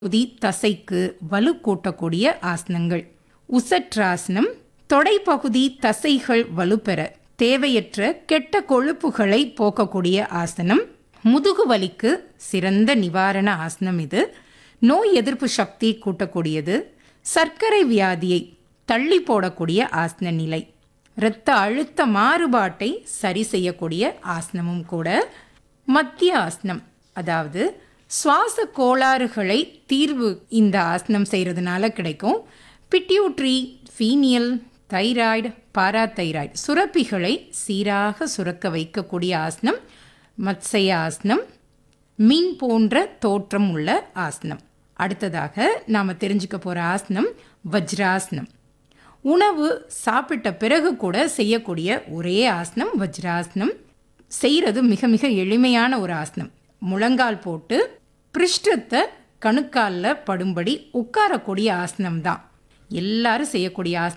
உதி தசைக்கு வலு கூட்டக்கூடிய ஆசனங்கள் உசட்ராசனம் தொடைப்பகுதி தசைகள் வலுப்பெற தேவையற்ற கெட்ட கொழுப்புகளை போக்கக்கூடிய ஆசனம் முதுகு வலிக்கு சிறந்த நிவாரண ஆசனம் இது நோய் எதிர்ப்பு சக்தி கூட்டக்கூடியது சர்க்கரை வியாதியை தள்ளி போடக்கூடிய ஆசன நிலை இரத்த அழுத்த மாறுபாட்டை சரி செய்யக்கூடிய ஆசனமும் கூட மத்திய ஆசனம் அதாவது சுவாச கோளாறுகளை தீர்வு இந்த ஆசனம் செய்கிறதுனால கிடைக்கும் பிட்யூட்ரி ஃபீனியல் தைராய்டு பாராதைராய்டு சுரப்பிகளை சீராக சுரக்க வைக்கக்கூடிய ஆசனம் மத்சய ஆசனம் மீன் போன்ற தோற்றம் உள்ள ஆசனம் அடுத்ததாக நாம் தெரிஞ்சுக்க போகிற ஆசனம் வஜ்ராசனம் உணவு சாப்பிட்ட பிறகு கூட செய்யக்கூடிய ஒரே ஆசனம் வஜ்ராசனம் செய்கிறது மிக மிக எளிமையான ஒரு ஆசனம் முழங்கால் போட்டு பிருஷ்டத்தை கணுக்காலில் படும்படி உட்காரக்கூடிய ஆசனம் தான் எல்லாரும் செய்யக்கூடிய ஆசனம்